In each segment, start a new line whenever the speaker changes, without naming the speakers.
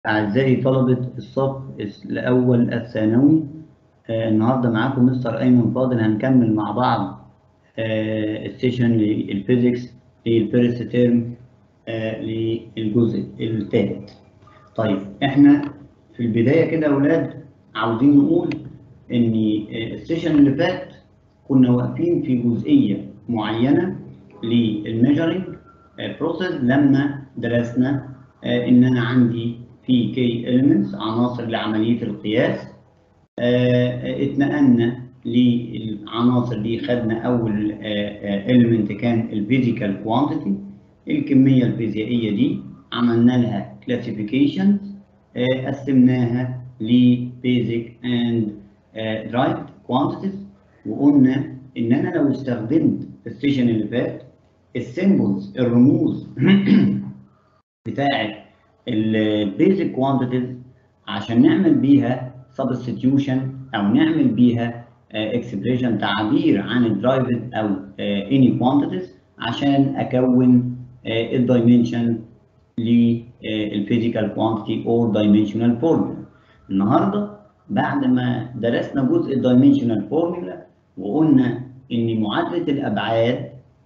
أعزائي طلبة الصف الأول الثانوي آه النهاردة معاكم مستر أيمن فاضل هنكمل مع بعض آه السيشن للفيزيكس للفيرست تيرم آه للجزء الثالث. طيب إحنا في البداية كده يا أولاد عاوزين نقول إن السيشن اللي فات كنا واقفين في جزئية معينة للميجرنج بروسيس لما درسنا ان انا عندي في كي elements عناصر لعمليه القياس اتنقلنا للعناصر دي خدنا اول element كان الفيزيكال كوانتيتي الكميه الفيزيائيه دي عملنا لها كلاسيفيكيشن قسمناها ل basic and derived quantities وقلنا ان انا لو استخدمت في السيشن اللي فات السيمبلز الرموز بتاعت البيزك كوانتيتيز عشان نعمل بيها سبستيوشن او نعمل بيها اكسبريشن تعبير عن الدرايفد او اني كوانتيتيز عشان اكون الدايمنشن للفيزيكال كوانتيتي اور دايمنشنال فورمولا النهارده بعد ما درسنا جزء الدايمنشنال فورمولا وقلنا ان معادله الابعاد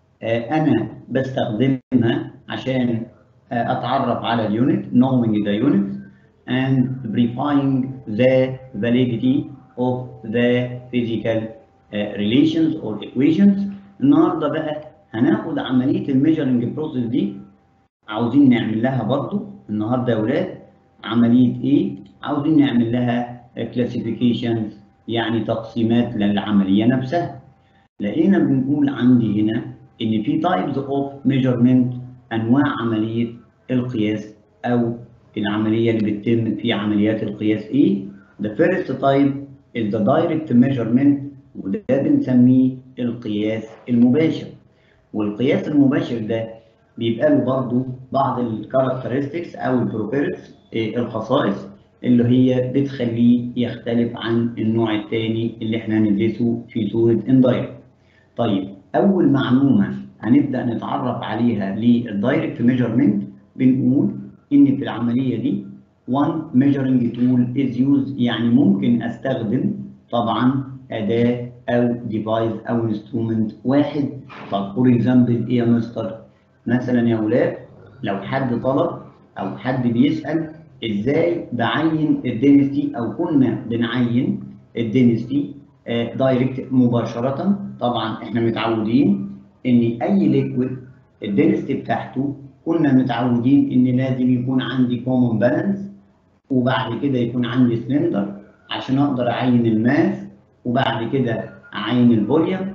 انا بستخدمها عشان اتعرف على اليونت knowing the unit and verifying the validity of the physical relations or equations النهارده بقى هناخد عمليه الميجرنج بروسيس دي عاوزين نعمل لها برضو النهارده يا اولاد عمليه ايه عاوزين نعمل لها كلاسيفيكيشنز يعني تقسيمات للعمليه نفسها لقينا بنقول عندي هنا ان في تايبز اوف ميجرمنت انواع عمليه القياس او العمليه اللي بتتم في عمليات القياس ايه the first type is the direct measurement وده بنسميه القياس المباشر والقياس المباشر ده بيبقى له برضه بعض الكاركترستكس او البروبرتس الخصائص اللي هي بتخليه يختلف عن النوع الثاني اللي احنا هندرسه في صوره اندايركت طيب اول معلومه هنبدا نتعرف عليها للدايركت ميجرمنت بنقول ان في العمليه دي one measuring tool is used يعني ممكن استخدم طبعا اداه او ديفايس او انسترومنت واحد طب فور اكزامبل ايه يا مستر مثلا يا اولاد لو حد طلب او حد بيسال ازاي بعين الدينستي او كنا بنعين الدينستي دايركت مباشره طبعا احنا متعودين ان اي ليكويد الدنستي بتاعته كنا متعودين ان لازم يكون عندي كومون بالانس وبعد كده يكون عندي سلندر عشان اقدر اعين الماس وبعد كده اعين الفوليوم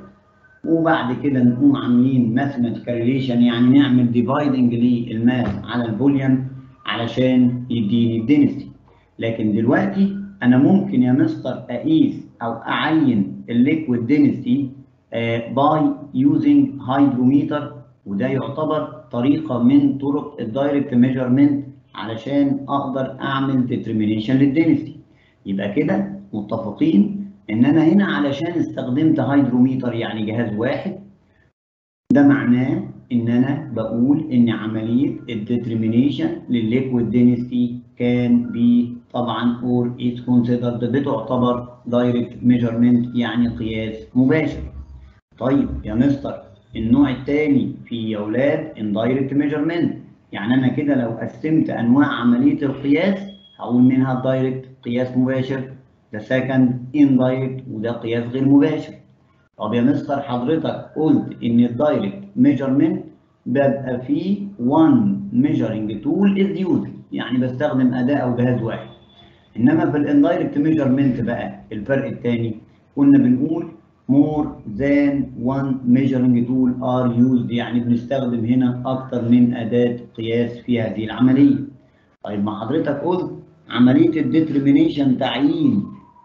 وبعد كده نقوم عاملين ماثيماتيكال ريليشن يعني نعمل ديفايدنج للماس على الفوليوم علشان يديني الدنستي لكن دلوقتي انا ممكن يا مستر اقيس او اعين الليكويد دنستي باي يوزنج هيدروميتر وده يعتبر طريقه من طرق الدايركت ميجرمنت علشان اقدر اعمل ديترمينيشن للدنستي يبقى كده متفقين ان انا هنا علشان استخدمت هيدروميتر يعني جهاز واحد ده معناه ان انا بقول ان عمليه الديترمينيشن للليكويد دنستي كان بي طبعا اور از كونسيدرد بتعتبر دايركت ميجرمنت يعني قياس مباشر طيب يا مستر النوع الثاني في يا اولاد اندايركت ميجرمنت يعني انا كده لو قسمت انواع عمليه القياس هقول منها الدايركت قياس مباشر ده سكند اندايركت وده قياس غير مباشر طب يا مستر حضرتك قلت ان الدايركت ميجرمنت ببقى فيه وان ميجرنج تول از يوز يعني بستخدم اداه او جهاز واحد انما في الاندايركت ميجرمنت بقى الفرق الثاني كنا بنقول more than one measuring tool are used يعني بنستخدم هنا أكتر من أداة قياس في هذه العملية. طيب ما حضرتك قلت عملية الديترمينيشن تعيين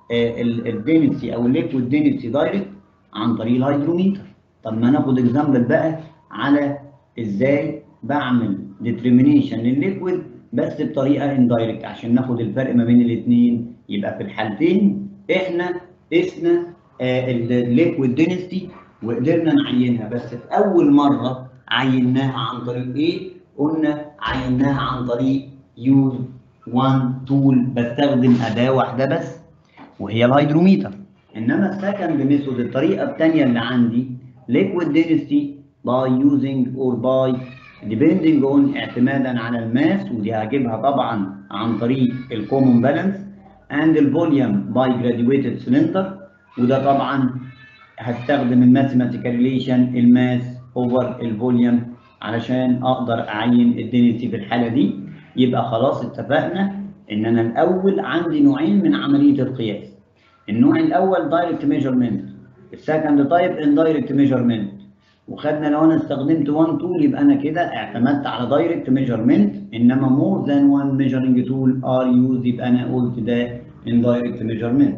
الدينسي أو الليكويد دينسي دايركت عن طريق الهيدروميتر. طب ما ناخد اكزامبل بقى على إزاي بعمل ديترمينيشن للليكويد بس بطريقة اندايركت عشان ناخد الفرق ما بين الاثنين يبقى في الحالتين إحنا قسنا الليكويد دينستي وقدرنا نعينها بس في اول مره عيناها عن طريق ايه؟ قلنا عيناها عن طريق يوز one tool بستخدم أداة واحدة بس وهي الهيدروميتر إنما السكند ميثود الطريقة الثانية اللي عندي liquid density by using or by depending on اعتمادا على الماس ودي هجيبها طبعا عن طريق الكومون بالانس and الفوليوم by graduated cylinder وده طبعا هستخدم الماثيماتيكال ريليشن الماس اوفر الفوليوم علشان اقدر اعين الدنسيتي في الحاله دي يبقى خلاص اتفقنا ان انا الاول عندي نوعين من عمليه القياس النوع الاول دايركت ميجرمنت السكند تايب اندايركت ميجرمنت وخدنا لو انا استخدمت 1 تول يبقى انا كده اعتمدت على دايركت ميجرمنت انما مور ذان 1 ميجرنج تول ار يوز يبقى انا قلت ده اندايركت ميجرمنت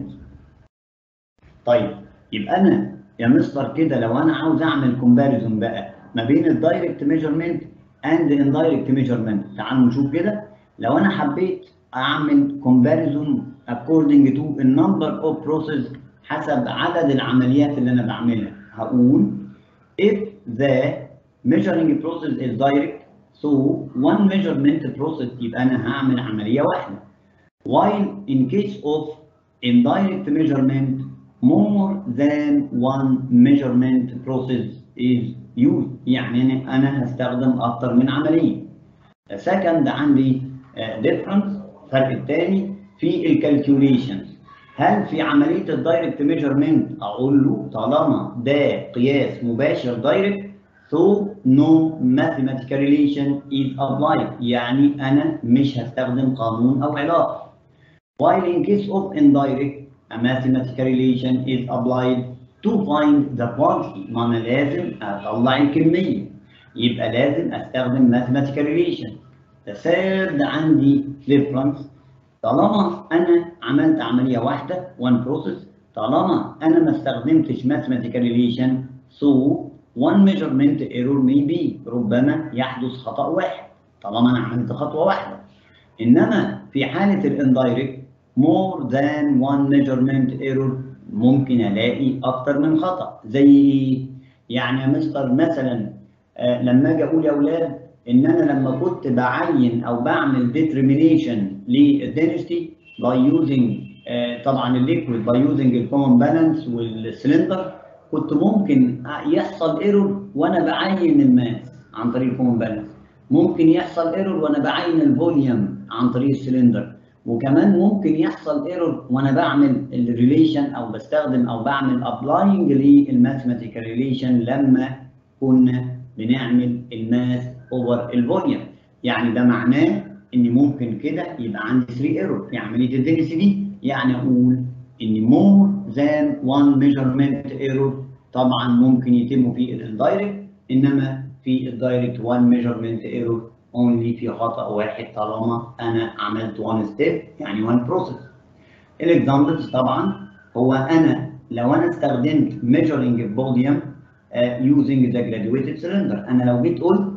طيب يبقى انا يا مستر كده لو انا عاوز اعمل كومباريزون بقى ما بين الدايركت ميجرمنت اند اندايركت ميجرمنت تعالوا نشوف كده لو انا حبيت اعمل كومباريزون according to the number of process حسب عدد العمليات اللي انا بعملها هقول if the measuring process is direct so one measurement process يبقى انا هعمل عمليه واحده while in case of indirect measurement more than one measurement process is used يعني انا هستخدم اكتر من عمليه second عندي uh, difference الفرق الثاني في الكالكوليشنز هل في عمليه الدايركت ميجرمنت اقول له طالما ده قياس مباشر دايركت so no mathematical relation is applied يعني انا مش هستخدم قانون او علاقه while in case of indirect a mathematical relation is applied to find the quantity ما انا لازم اطلع الكميه يبقى لازم استخدم mathematical relation the third عندي difference طالما انا عملت عمليه واحده one process طالما انا ما استخدمتش mathematical relation so one measurement error may be ربما يحدث خطا واحد طالما انا عملت خطوه واحده انما في حاله الاندايركت more than one measurement error ممكن الاقي اكتر من خطا زي ايه يعني يا مستر مثلا آه لما اجي اقول يا اولاد ان انا لما كنت بعين او بعمل determination للدنسيتي باي يوزنج طبعا الليكويد باي يوزنج الكومن بالانس والسلندر كنت ممكن يحصل ايرور وانا بعين الماس عن طريق الكومن بالانس ممكن يحصل ايرور وانا بعين الفوليوم عن طريق السلندر وكمان ممكن يحصل ايرور وانا بعمل الريليشن او بستخدم او بعمل ابلاينج للماثيماتيكال ريليشن لما كنا بنعمل الماس اوفر الفوليوم يعني ده معناه ان ممكن كده يبقى عندي 3 ايرور في عمليه الدنسي دي يعني اقول ان مور ذان 1 ميجرمنت ايرور طبعا ممكن يتم في الاندايركت انما في الدايركت 1 ميجرمنت ايرور اونلي في خطا واحد طالما انا عملت 1 ستيب يعني 1 بروسيس الاكزامبلز طبعا هو انا لو انا استخدمت ميجرنج فوليوم يوزنج ذا جراديويتد سلندر انا لو جيت قلت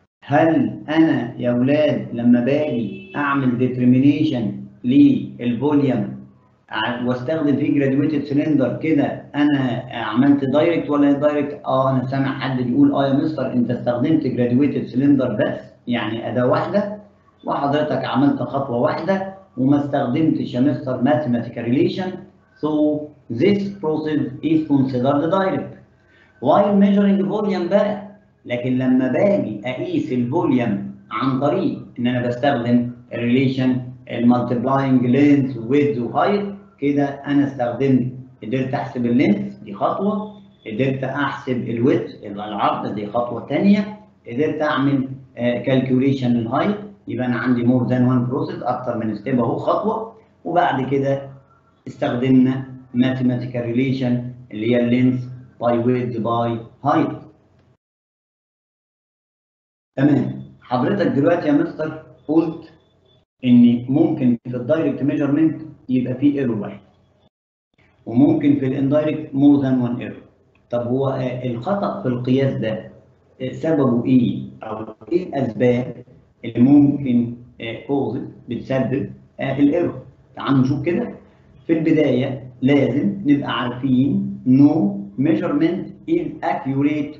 هل انا يا اولاد لما باجي اعمل ديترمينيشن للفوليوم واستخدم فيه جراديويتد سلندر كده انا عملت دايركت ولا دايركت اه انا سامع حد بيقول اه يا مستر انت استخدمت جراديويتد سلندر بس يعني اداه واحده وحضرتك عملت خطوه واحده وما استخدمتش يا مستر ماثيماتيكال ريليشن so this process is considered direct while measuring volume بقى لكن لما باجي اقيس الفوليوم عن طريق ان انا بستخدم الريليشن المالتيبلاينج لينث ويدز وهايت كده انا استخدمت قدرت احسب اللينث دي خطوه قدرت احسب الويدز العرض دي خطوه ثانيه قدرت اعمل كالكوليشن للهايت يبقى انا عندي مور ذان وان بروسيس اكتر من ستيب اهو خطوه وبعد كده استخدمنا ماثيماتيكال ريليشن اللي هي اللينث باي ويدز باي هايت تمام حضرتك دلوقتي يا مستر قلت ان ممكن في الدايركت ميجرمنت يبقى فيه ايرور واحد وممكن في الاندايركت مور ذان وان ايرور طب هو الخطا في القياس ده سببه ايه او ايه الاسباب اللي ممكن كوز بتسبب الايرور تعالوا نشوف كده في البدايه لازم نبقى عارفين نو measurement is accurate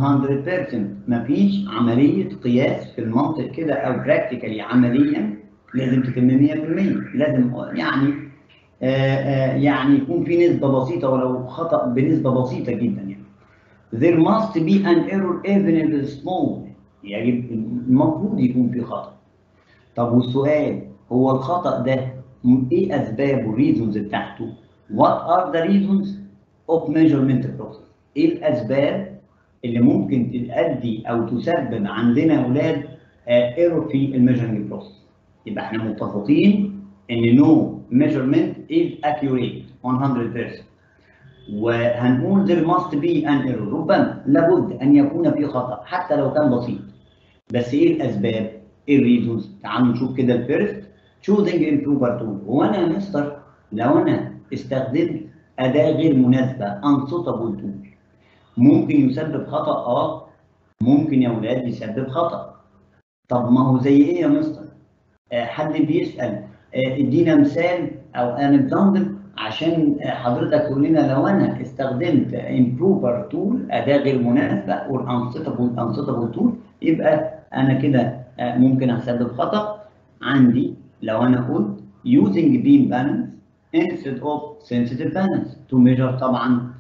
100% مفيش عملية قياس في المنطق كده أو براكتيكالي عمليا لازم تتم 100% لازم يعني آه آه يعني يكون في نسبة بسيطة ولو خطأ بنسبة بسيطة جدا يعني. There must be an error even if it's small. يجب المفروض يكون في خطأ. طب والسؤال هو الخطأ ده ايه اسبابه الريزونز بتاعته؟ What are the reasons of measurement process؟ ايه الاسباب اللي ممكن تؤدي او تسبب عندنا اولاد ايرور في الميجرنج بروسيس؟ يبقى احنا متفقين ان no measurement is accurate 100% وهنقول there must be an error ربما لابد ان يكون في خطا حتى لو كان بسيط بس ايه الاسباب؟ ايه الريزونز؟ تعالوا نشوف كده الفيرست choosing improper tool هو انا يا مستر لو انا استخدمت اداه غير مناسبه unsuitable tool ممكن يسبب خطا اه ممكن يا اولاد يسبب خطا طب ما هو زي ايه يا مستر؟ آه حد بيسال آه ادينا مثال او ان اكزامبل عشان حضرتك تقول لنا لو انا استخدمت improper tool اداه غير مناسبه or unsuitable unsuitable tool يبقى انا كده ممكن اسبب خطا عندي لو انا قلت using beam balance instead of sensitive balance to measure طبعا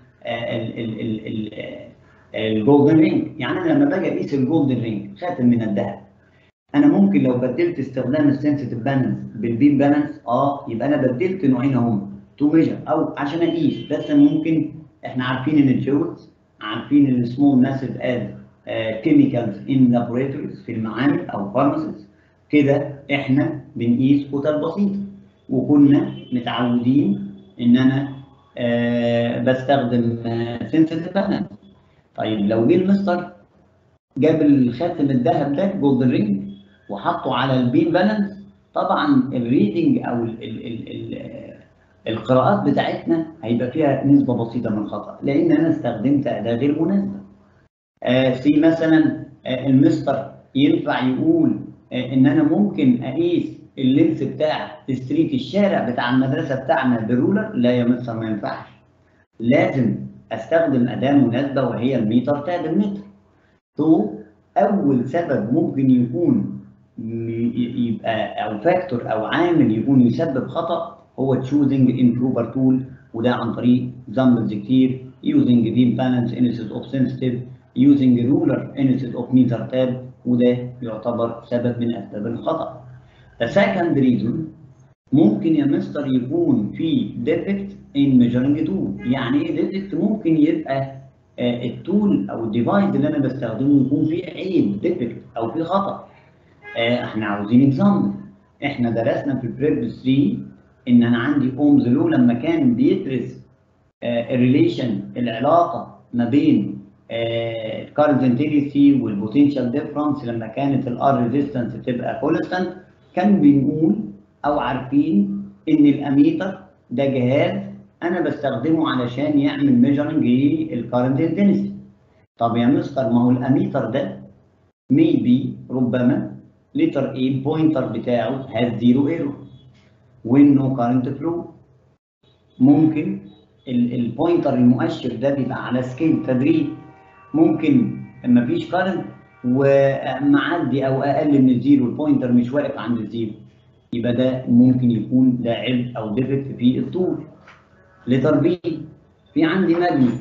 الجولدن رينج يعني انا لما باجي اقيس الجولدن رينج خاتم من الذهب انا ممكن لو بدلت استخدام السنسيتيف بالانس بالبيم بالانس اه يبقى انا بدلت نوعين اهم تو ميجر او عشان اقيس بس ممكن احنا عارفين ان الجولز عارفين السمول ماسيف اد كيميكالز ان لابوراتوريز في المعامل او فارماسيز كده احنا بنقيس كتل بسيطه وكنا متعودين ان انا آه بستخدم سنسيتيف بالانس طيب لو جه المستر جاب الخاتم الذهب ده جولدن رينج وحطه على البين بالانس طبعا الريدنج او ال ال ال ال القراءات بتاعتنا هيبقى فيها نسبه بسيطه من الخطا لان انا استخدمت اداه غير مناسبه. آه في مثلا آه المستر ينفع يقول آه ان انا ممكن اقيس اللينس بتاع ستريت الشارع بتاع المدرسه بتاعنا برولر لا يا مستر ما ينفعش. لازم استخدم اداه مناسبه وهي الميتر تاب المتر. تو اول سبب ممكن يكون يبقى او فاكتور او عامل يكون يسبب خطا هو تشوزنج improper tool وده عن طريق examples كتير using beam balance instead of sensitive using ruler instead of meter tab وده يعتبر سبب من اسباب الخطا. The second reason ممكن يا مستر يكون في defect in measuring tool يعني ايه defect ممكن يبقى آه التول او الديفايس اللي انا بستخدمه يكون فيه عيب ديفكت او فيه خطا آه احنا عاوزين اكزامبل احنا درسنا في البريب 3 ان انا عندي اومز لو لما كان بيدرس آه الريليشن العلاقه ما بين الكارنت انتنسي والبوتنشال ديفرنس لما كانت الار ريزيستنس بتبقى كونستانت كان بنقول او عارفين ان الاميتر ده جهاز انا بستخدمه علشان يعمل ميجرنج للكارنت انتنسي طب يا مستر ما هو الاميتر ده ميبي ربما لتر A البوينتر بتاعه هاز زيرو ايرور وين نو كارنت فلو ممكن البوينتر المؤشر ده بيبقى على سكيل تدريج ممكن ما فيش كارنت ومعدي او اقل من الزيرو البوينتر مش واقف عند الزيرو يبقى ده ممكن يكون ده عيب او ديفكت في الطول لتر بي في عندي ماجنت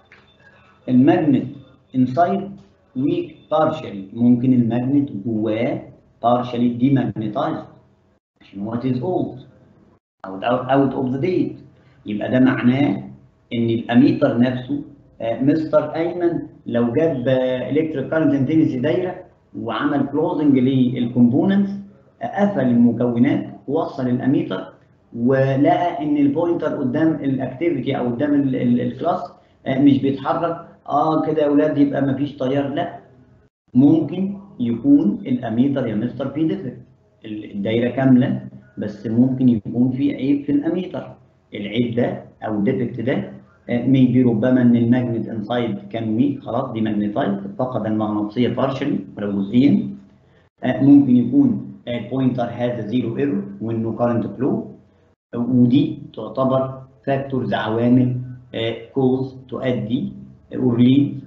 الماجنت انسايد ويك بارشلي ممكن الماجنت جواه بارشلي دي ماجنتايزد عشان وات از اولد او اوت اوف ذا ديت يبقى ده معناه ان الاميتر نفسه آه مستر ايمن لو جاب الكتريك كارنت انتنسي دايره وعمل كلوزنج للكومبوننتس آه قفل المكونات ووصل الاميتر ولقى ان البوينتر قدام الاكتيفيتي او قدام الكلاس مش بيتحرك اه كده يا اولاد يبقى ما فيش تيار لا ممكن يكون الاميتر يا مستر فيه ديفكت الدايره كامله بس ممكن يكون في عيب في الاميتر العيب ده او الديفكت ده ميبي ربما ان الماجنت انسايد كان ويك خلاص دي ماجنتايز فقد المغناطيسيه بارشلي ولو جزئيا ممكن يكون البوينتر هاز زيرو ايرور وانه كارنت فلو ودي تعتبر فاكتورز عوامل كوز تؤدي اور ليد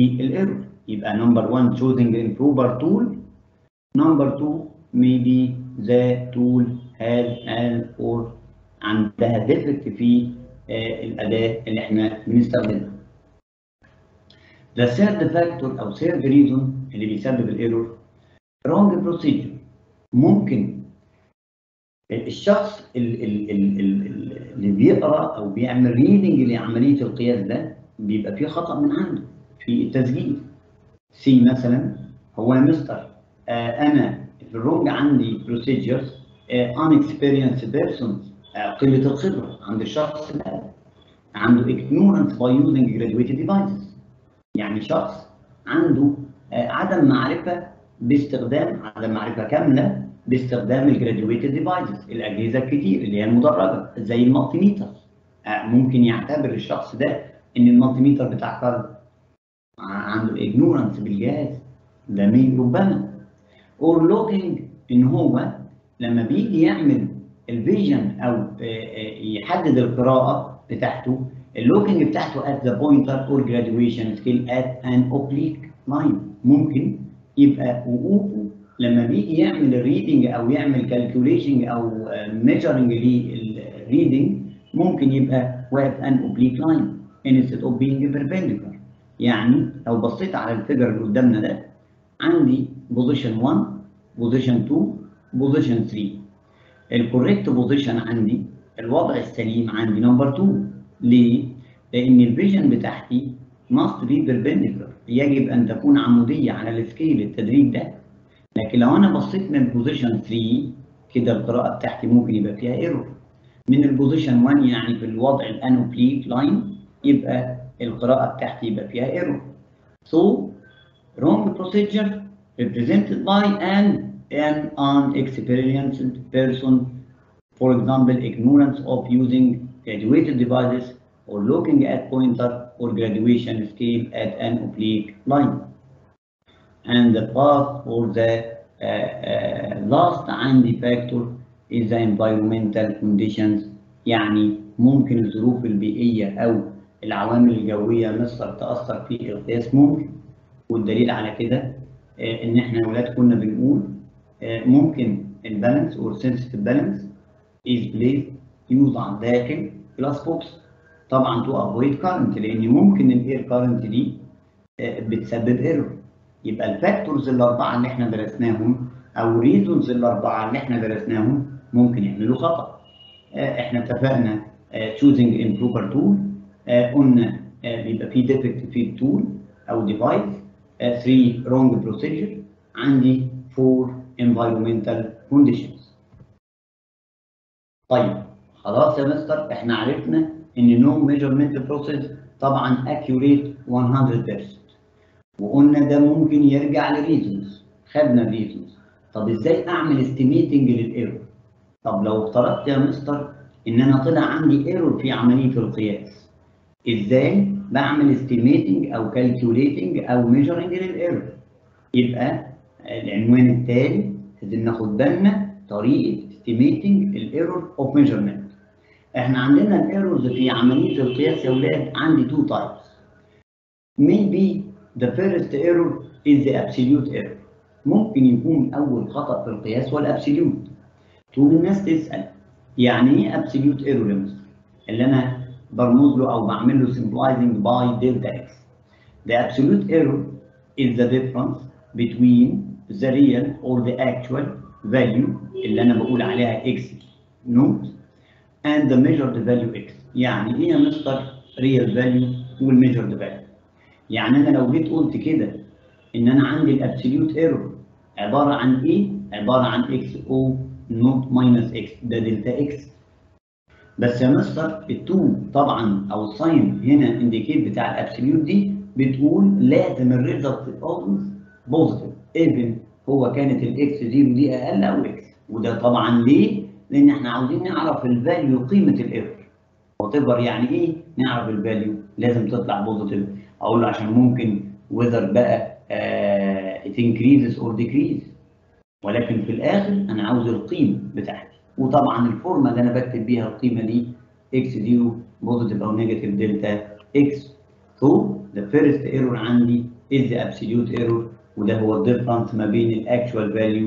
للايرور يبقى نمبر 1 choosing improper tool نمبر 2 maybe the tool has an or عندها ديفكت في آه، الاداه اللي احنا بنستخدمها. The third factor او third reason اللي بيسبب الايرور wrong procedure ممكن الشخص ال- ال- ال- ال- اللي بيقرا او بيعمل ريدنج لعمليه القياس ده بيبقى فيه خطا من عنده في التسجيل سي مثلا هو يا مستر آه انا في الرونج عندي بروسيجرز unexperienced persons آه قله الخبره عند الشخص ده عنده ignorance by using graduated devices يعني شخص عنده آه عدم معرفه باستخدام عدم معرفه كامله باستخدام الجراديويتد ديفايسز الاجهزه الكتير اللي هي المدرجه زي المالتيميتر آه ممكن يعتبر الشخص ده ان المالتيميتر بتاع فرد عنده ignorance بالجهاز ده مين ربما اور لوكينج ان هو لما بيجي يعمل الفيجن او آه، آه، يحدد القراءه بتاعته اللوكينج بتاعته at the pointer or graduation scale at an oblique line ممكن يبقى وقوفه لما بيجي يعمل الريدنج او يعمل كالكوليشن او ميجرنج للريدنج ممكن يبقى واقف ان اوبليك لاين instead of being perpendicular يعني لو بصيت على الفيجر اللي قدامنا ده عندي بوزيشن 1 بوزيشن 2 بوزيشن 3 الكوريكت بوزيشن عندي الوضع السليم عندي نمبر 2 ليه؟ لان الفيجن بتاعتي must be perpendicular يجب ان تكون عموديه على السكيل التدريج ده لكن لو انا بصيت من بوزيشن 3 كده القراءه بتاعتي ممكن يبقى فيها ايرور من البوزيشن 1 يعني في الوضع الانوبليك لاين يبقى القراءه بتاعتي يبقى فيها ايرور so wrong procedure represented by an an unexperienced person for example ignorance of using graduated devices or looking at pointer or graduation scale at an oblique line and the path or the uh, uh, last عندي factor is the environmental conditions يعني ممكن الظروف البيئية أو العوامل الجوية مصر تأثر في القياس ممكن والدليل على كده آه، إن إحنا ولاد كنا بنقول آه، ممكن البالانس or sensitive balance is placed يوضع داخل glass box طبعا to avoid current لأن ممكن الاير current دي آه، بتسبب ايرور يبقى الفاكتورز الاربعه اللي احنا درسناهم او ريزونز الاربعه اللي احنا درسناهم ممكن يعملوا خطا آه، احنا اتفقنا تشوزنج امبروفر تول قلنا آه، بيبقى في ديفكت في التول او ديفايس 3 رونج بروسيجر عندي 4 environmental conditions طيب خلاص يا مستر احنا عرفنا ان نو ميجرمنت بروسيس طبعا accurate 100% وقلنا ده ممكن يرجع لريزونز خدنا الريزونز طب ازاي اعمل استيميتنج للايرور طب لو افترضت يا مستر ان انا طلع عندي ايرور في عمليه القياس ازاي بعمل استيميتنج او كالكوليتنج او ميجرنج للايرور يبقى العنوان التالي لازم ناخد بالنا طريقه استيميتنج الايرور اوف ميجرمنت احنا عندنا الايرورز في عمليه القياس يا اولاد عندي تو تايبس maybe the first error is the absolute error ممكن يكون اول خطا في القياس هو الابسوليوت تقوم الناس تسال يعني ايه absolute error يا مستر اللي انا برمز له او بعمل له symbolizing by delta x the absolute error is the difference between the real or the actual value اللي انا بقول عليها x note and the measured value x يعني ايه يا مستر real value والmeasured value يعني انا لو جيت قلت كده ان انا عندي الابسوليوت ايرور عباره عن ايه؟ عباره عن اكس او نوت ماينس اكس ده دلتا اكس بس يا مستر التو طبعا او الساين هنا انديكيت بتاع الابسوليوت دي بتقول لازم الريزلت اولويز بوزيتيف ايفن هو كانت الاكس زيرو دي اقل او اكس وده طبعا ليه؟ لان احنا عاوزين نعرف الفاليو قيمه الايرور وات يعني ايه نعرف الفاليو لازم تطلع بوزيتيف اقول له عشان ممكن وذر بقى it increases or decrease ولكن في الاخر انا عاوز القيمه بتاعتي وطبعا الفورمه اللي انا بكتب بيها القيمه دي x0 بوزيتيف او نيجاتيف دلتا x so the first error عندي is the absolute error وده هو الديفرنس ما بين الاكشوال فاليو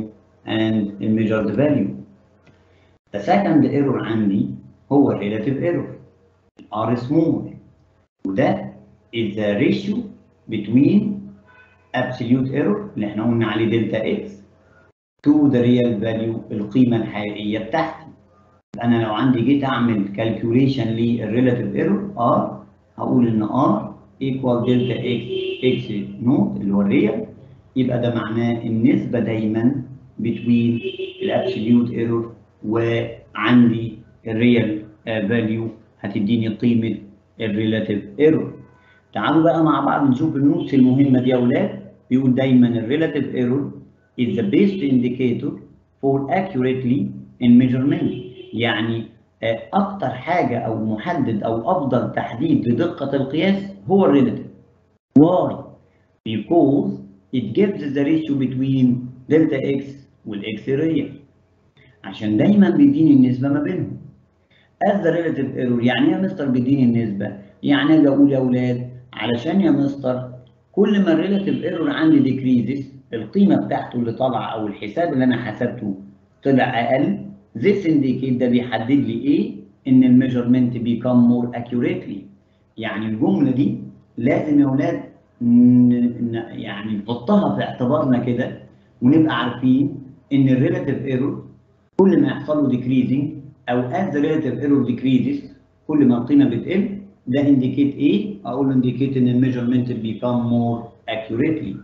and measured value. The second error عندي هو relative error R small وده is the ratio between absolute error اللي احنا قلنا عليه دلتا x to the real value القيمة الحقيقية بتاعتي أنا لو عندي جيت أعمل calculation للريلاتيف ايرور R هقول إن R equal دلتا x x نوت اللي هو الريال يبقى ده معناه النسبة دايما between الابسوليوت ايرور وعندي الريال فاليو هتديني قيمة الريلاتيف ايرور تعالوا بقى مع بعض نشوف النوتس المهمة دي يا أولاد بيقول دايما الريلاتيف ايرور is the best indicator for accurately in measurement يعني أكتر حاجة أو محدد أو أفضل تحديد لدقة القياس هو الريلاتيف why because it gives the ratio between delta x والاكس real عشان دايما بيديني النسبة ما بينهم as the relative error يعني يا مستر بيديني النسبة يعني اجي اقول يا اولاد علشان يا مستر كل ما الريلاتيف ايرور عندي ديكريزز القيمة بتاعته اللي طالعة او الحساب اللي انا حسبته طلع اقل this indicate ده بيحدد لي ايه ان الميجرمنت بيكم مور accurately يعني الجملة دي لازم يا اولاد يعني نحطها في اعتبارنا كده ونبقى عارفين ان الريلاتيف ايرور كل ما يحصل له decreasing او as the relative error decreases كل ما القيمه بتقل ده indicate ايه؟ اقول له indicate ان الميجرمنت become more accurately.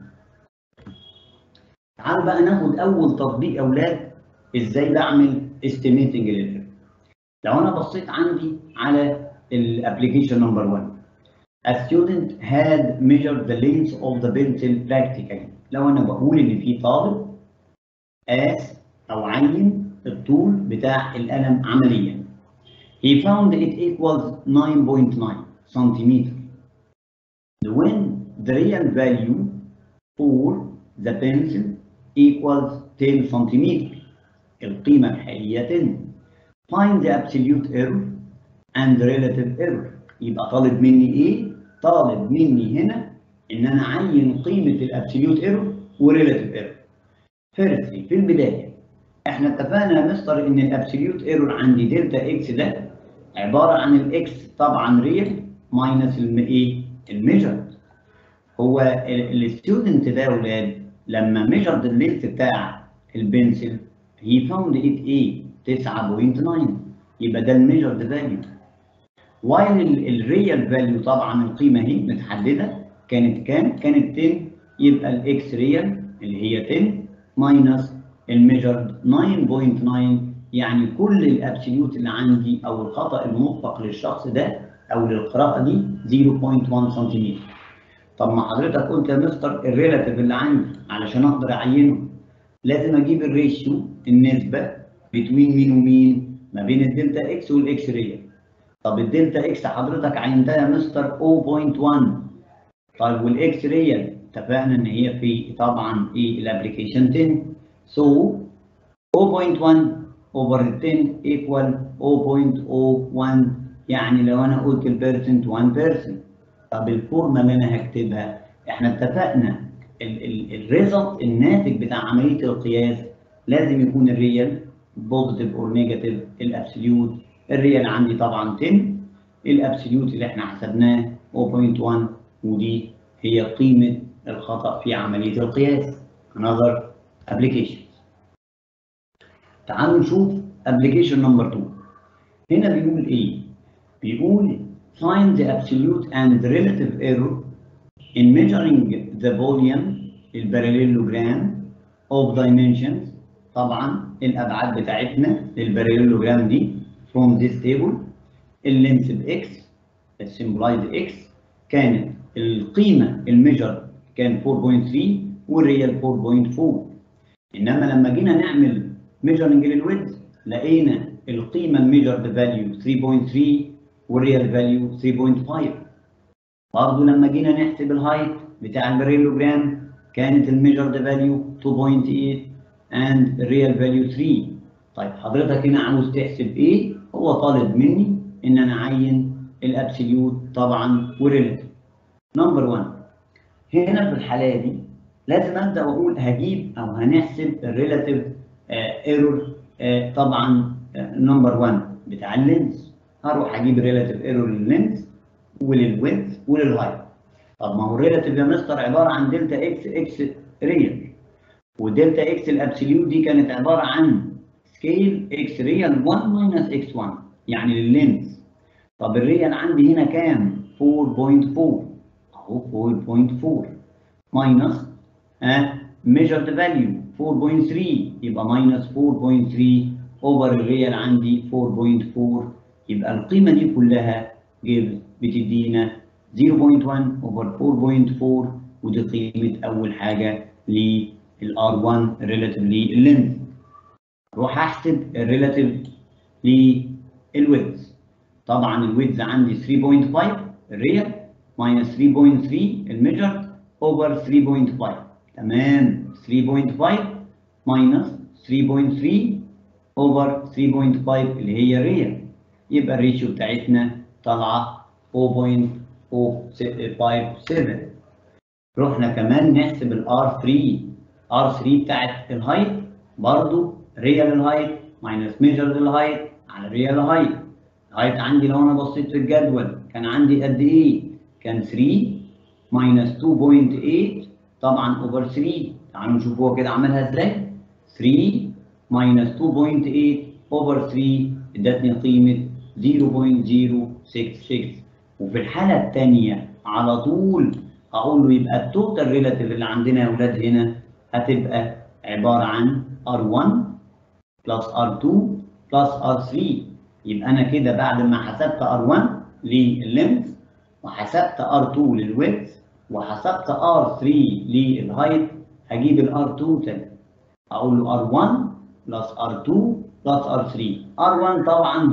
تعالوا بقى ناخد اول تطبيق يا اولاد ازاي بعمل estimating للفيلم. لو انا بصيت عندي على الابلكيشن نمبر 1 A student had measured the length of the pencil practically. لو انا بقول ان في طالب قاس او عين الطول بتاع القلم عمليا. He found it equals 9.9 centimeter. When the real value for the pencil equals 10 centimeter. القيمة الحقيقية 10. Find the absolute error and the relative error. يبقى طالب مني ايه؟ طالب مني هنا ان انا اعين قيمة الابسوليوت ايرور وريلاتيف ايرور. فيرستلي في البداية احنا اتفقنا يا مستر ان الابسوليوت ايرور عندي دلتا اكس ده عباره عن الاكس طبعا ريال ماينس الايه الميجرد هو الستودنت ده يا اولاد لما ميجرد اللينث بتاع البنسل هي فاوند ات ايه 9.9 يبقى ده الميجرد فاليو وايل الريال فاليو طبعا القيمه اهي متحدده كانت كام كانت 10 يبقى الاكس ريال اللي هي 10 ماينس الميجرد 9.9 يعني كل الابسوليوت اللي عندي او الخطا المطلق للشخص ده او للقراءه دي 0.1 سنتيمتر طب ما حضرتك قلت يا مستر الريلاتيف اللي عندي علشان اقدر اعينه لازم اجيب الريشيو النسبه بين مين ومين ما بين الدلتا اكس والاكس ريال طب الدلتا اكس حضرتك عينتها يا مستر 0.1 طيب والاكس ريال اتفقنا ان هي في طبعا ايه الابلكيشن 10 so 0.1 over 10 equal 0.01 يعني لو انا قلت البيرسنت 1% طب الفورمه اللي انا هكتبها احنا اتفقنا الريزلت الناتج بتاع عمليه القياس لازم يكون الريال بوزيتيف اور نيجاتيف الابسوليوت الريال عندي طبعا 10 الابسوليوت اللي احنا حسبناه 0.1 ودي هي قيمه الخطا في عمليه القياس another application تعالوا نشوف application number 2 هنا بيقول ايه بيقول find the absolute and relative error in measuring the volume الباراليلوجرام of dimensions طبعا الابعاد بتاعتنا للباراليلوجرام دي from this table اللينس باكس السمبلايز اكس كانت القيمه الميجر كان 4.3 والريال 4.4 انما لما جينا نعمل ميجرنج للويدز لقينا القيمه الميجرد فاليو 3.3 والريال فاليو 3.5 برضه لما جينا نحسب الهايت بتاع الباريلوجرام كانت الميجرد فاليو 2.8 اند الريال فاليو 3 طيب حضرتك هنا عاوز تحسب ايه؟ هو طالب مني ان انا اعين الابسوليوت طبعا وريلاتيف نمبر 1 هنا في الحاله دي لازم ابدا واقول هجيب او هنحسب الريلاتيف ايرور طبعا نمبر 1 بتاع اللينس هروح اجيب ريلاتيف ايرور لللينس وللويدث وللهايت طب ما هو الريلاتيف يا مستر عباره عن دلتا اكس اكس ريال ودلتا اكس الابسوليوت دي كانت عباره عن سكيل اكس ريال 1 ماينس اكس 1 يعني لللينس طب الريال عندي هنا كام 4.4 اهو 4.4 ماينس ها measured value 4.3 يبقى ماينس 4.3 اوفر الريال عندي 4.4 يبقى القيمه دي كلها جيب بتدينا 0.1 اوفر 4.4 ودي قيمه اول حاجه للار1 ريلاتيف لللينث اروح احسب الريلاتيف للويدز طبعا الويدز عندي 3.5 الريال ماينس 3.3 الميجر اوفر 3.5 تمام 3.5 ماينس 3.3 اوفر 3.5 اللي هي ريال يبقى الريشيو بتاعتنا طالعه 0.057 رحنا كمان نحسب الار 3 ار 3 بتاعت الهايت برضو ريال الهايت ماينس ميجر الهايت على ريال هايت الهايت عندي لو انا بصيت في الجدول كان عندي قد ايه؟ كان 3 ماينس 2.8 طبعا اوفر 3 تعالوا نشوف هو كده عملها ازاي 3 ماينس 2.8 اوفر 3 ادتني قيمه 0.066 وفي الحاله الثانيه على طول هقول له يبقى التوتال ريلاتيف اللي عندنا يا اولاد هنا هتبقى عباره عن R1 بلس R2 بلس R3 يبقى انا كده بعد ما حسبت R1 لللينث وحسبت R2 للويدث وحسبت R3 للهايت هجيب الار توتال اقول له R1 بلس R2 بلس R3 R1 طبعا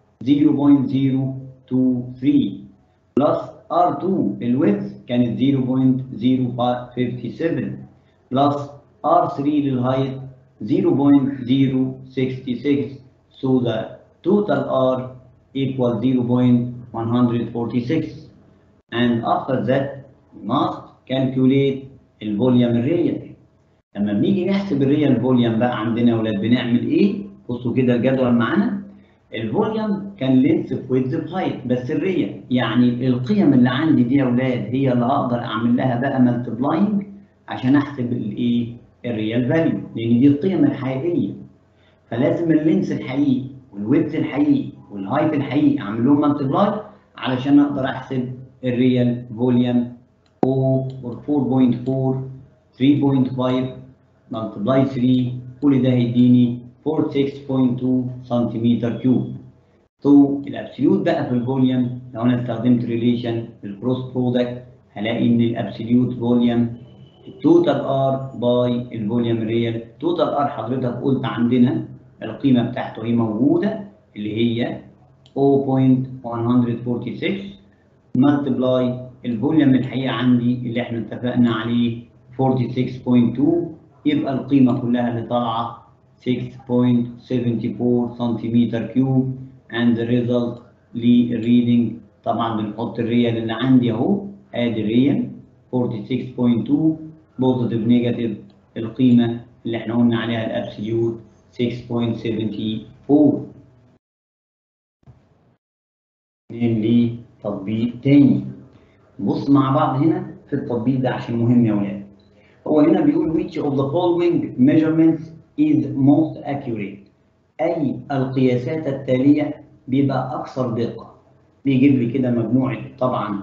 0.023 بلس R2 الويدث كانت 0.057 بلس R3 للهايت 0.066 so the total R equals 0.146 and after that we must calculate الفوليوم الريال لما بنيجي نحسب الريال فوليوم بقى عندنا يا اولاد بنعمل ايه؟ بصوا كده الجدول معانا الفوليوم كان لينس في ويدز في هايت بس الريال يعني القيم اللي عندي دي يا اولاد هي اللي هقدر اعمل لها بقى مالتبلاينج عشان احسب الايه؟ الريال فاليو لان دي القيم الحقيقيه فلازم اللينس الحقيقي والويدز الحقيقي والهايت الحقيقي اعمل لهم مالتبلاي علشان اقدر احسب الريال فوليوم 4 4.4 3.5 ملتبلاي 3 كل ده هيديني 46.2 سنتيمتر كيوب تو الابسوليوت بقى في الفوليوم لو انا استخدمت ريليشن الكروس برودكت هلاقي ان الابسوليوت فوليوم التوتال ار باي الفوليوم ريال التوتال ار حضرتك قلت عندنا القيمه بتاعته هي موجوده اللي هي 0.146 ملتبلاي الفوليوم الحقيقه عندي اللي احنا اتفقنا عليه 46.2 يبقى القيمه كلها اللي طالعه 6.74 سنتيمتر كيوب and the result للريدنج طبعا بنحط الريال اللي عندي اهو ادي الريال 46.2 بوزيتيف نيجاتيف القيمه اللي احنا قلنا عليها الابسوليوت 6.74 نيجي لتطبيق تاني نبص مع بعض هنا في التطبيق ده عشان مهم يا ولاد هو هنا بيقول which of the following measurements is most accurate أي القياسات التالية بيبقى أكثر دقة بيجيب لي كده مجموعة طبعا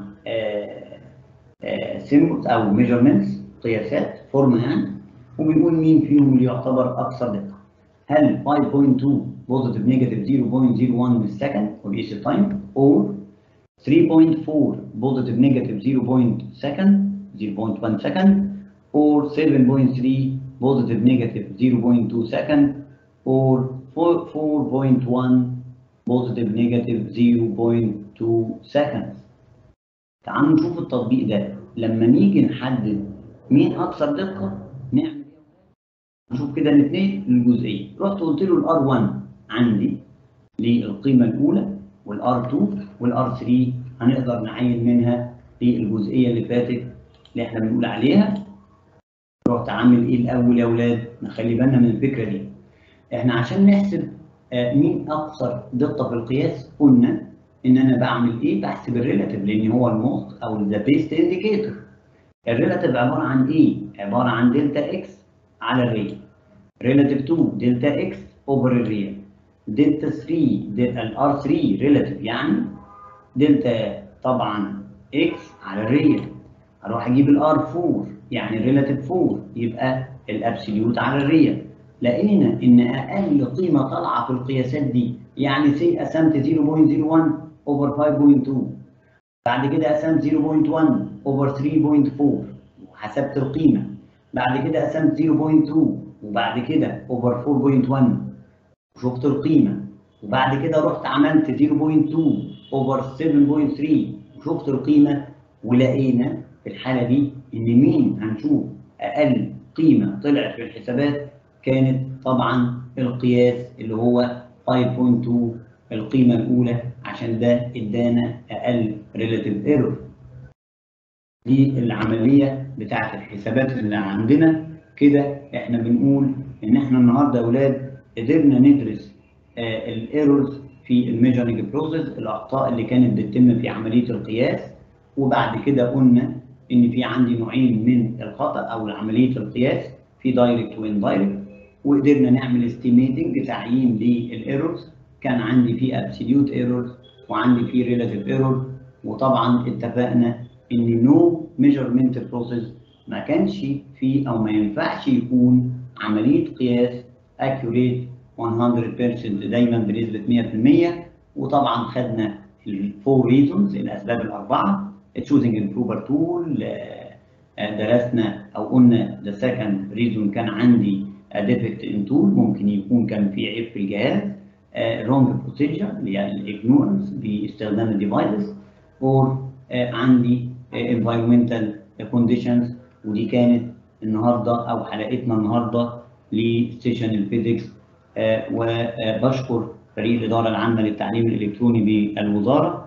سيمبلز أو measurements قياسات فورمة يعني وبيقول مين فيهم اللي يعتبر أكثر دقة هل 5.2 بوزيتيف نيجاتيف 0.01 بالسكند وبيقيس التايم or 3.4 positive negative 0. second 0.1 second or 7.3 positive negative 0.2 second or 4.1 positive negative 0.2 seconds تعالوا نشوف التطبيق ده لما نيجي نحدد مين اكثر دقه نعمل نشوف كده الاثنين الجزئيه رحت قلت له الار 1 عندي للقيمه الاولى والار 2 والار 3 هنقدر نعين منها في الجزئيه اللي فاتت اللي احنا بنقول عليها رحت عامل ايه الاول يا اولاد نخلي بالنا من الفكره دي احنا عشان نحسب آه، مين اكثر دقه في القياس قلنا ان انا بعمل ايه بحسب الريلاتيف لان هو الموست او ذا بيست انديكيتور الريلاتيف عباره عن ايه عباره عن دلتا اكس على الريل ريلاتيف 2 دلتا اكس اوفر الريل دلتا 3 الار 3 ريلاتيف يعني دلتا طبعا اكس على الريل هروح اجيب الار 4 يعني ريلاتيف 4 يبقى الابسوليوت على الريل لقينا ان اقل قيمه طالعه في القياسات دي يعني سي قسمت 0.01 اوفر 5.2 بعد كده قسمت 0.1 اوفر 3.4 وحسبت القيمه بعد كده قسمت 0.2 وبعد كده اوفر 4.1 وشفت القيمه وبعد كده رحت عملت 0.2 اوفر 7.3 وشفت القيمه ولقينا في الحاله دي ان مين هنشوف اقل قيمه طلعت في الحسابات كانت طبعا القياس اللي هو 5.2 القيمه الاولى عشان ده ادانا اقل ريلاتيف ايرور دي العمليه بتاعه الحسابات اللي عندنا كده احنا بنقول ان احنا النهارده يا اولاد قدرنا ندرس الايرورز في الميجرنج بروسيس الاخطاء اللي كانت بتتم في عمليه القياس وبعد كده قلنا ان في عندي نوعين من الخطا او عمليه القياس في دايركت وان دايركت وقدرنا نعمل استيميتنج تعيين للايرورز كان عندي في ابسوليوت ايرورز وعندي في ريلاتيف ايرور وطبعا اتفقنا ان نو ميجرمنت بروسيس ما كانش فيه او ما ينفعش يكون عمليه قياس اكيوريت 100% دايما بنسبه 100% وطبعا خدنا الفور ريزونز الاسباب الاربعه تشوزنج امبروفر تول درسنا او قلنا ذا سكند ريزون كان عندي ديفكت ان تول ممكن يكون كان في عيب في الجهاز رونج بروسيجر اللي هي الاجنورنس باستخدام الديفايسز اور عندي انفايرمنتال كونديشنز ودي كانت النهارده او حلقتنا النهارده لسيشن الفيزيكس وبشكر فريق الاداره العامه للتعليم الالكتروني بالوزاره